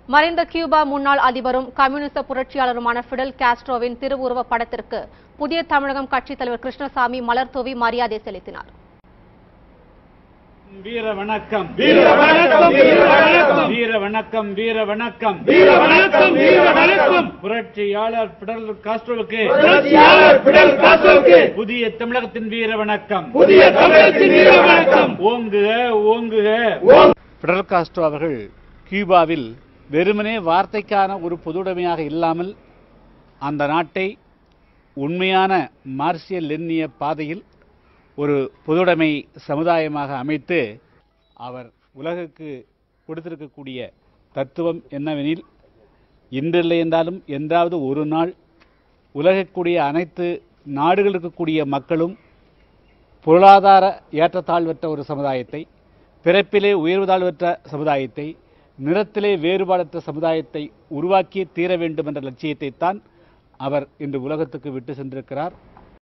மறைந்த கியூபா முன்னாள் அதிபரும் கம்யூனிச புரட்சியாளருமான பிடல் காஸ்ட்ரோவின் திருவுருவப் படத்திற்கு புதிய தமிழகம் கட்சித் தலைவர் கிருஷ்ணசாமி மலர் தூவி மரியாதை செலுத்தினார் வீர வணக்கம் வீர வணக்கம் வீர வணக்கம் வீர வணக்கம் வீர வணக்கம் வீர வணக்கம் வீர வணக்கம் புரட்சியாளர் பிடல் காஸ்ட்ரோவுக்கு புரட்சியாளர் பிடல் காஸ்ட்ரோவுக்கு புதிய தமிழகத்தின் வீர வணக்கம் புதிய தமிழகத்தின் வீர வணக்கம் ஓங்குக ஓங்குக ஓம் பிடல் காஸ்ட்ரோ அவர்கள் கியூபாவில் வெறுமனே வார்த்தைக்கான ஒரு பொதுவுடைமையாக இல்லாமல் அந்த நாட்டை உண்மையான மார்சியல் லென்னிய பாதையில் ஒரு பொதுவுடைமை சமுதாயமாக அமைத்து அவர் உலகுக்கு கொடுத்திருக்கக்கூடிய தத்துவம் என்னவெனில் இன்றில்லை என்றாலும் என்றாவது ஒரு நாள் உலகக்கூடிய அனைத்து நாடுகளுக்கு கூடிய மக்களும் பொருளாதார ஏற்றத்தாழ்வற்ற ஒரு சமுதாயத்தை பிறப்பிலே உயர்வு தாழ்வற்ற சமுதாயத்தை நிறத்திலே வேறுபாடற்ற சமுதாயத்தை உருவாக்கியே தீர வேண்டும் என்ற லட்சியத்தைத்தான் அவர் இன்று உலகத்துக்கு விட்டு சென்றிருக்கிறார்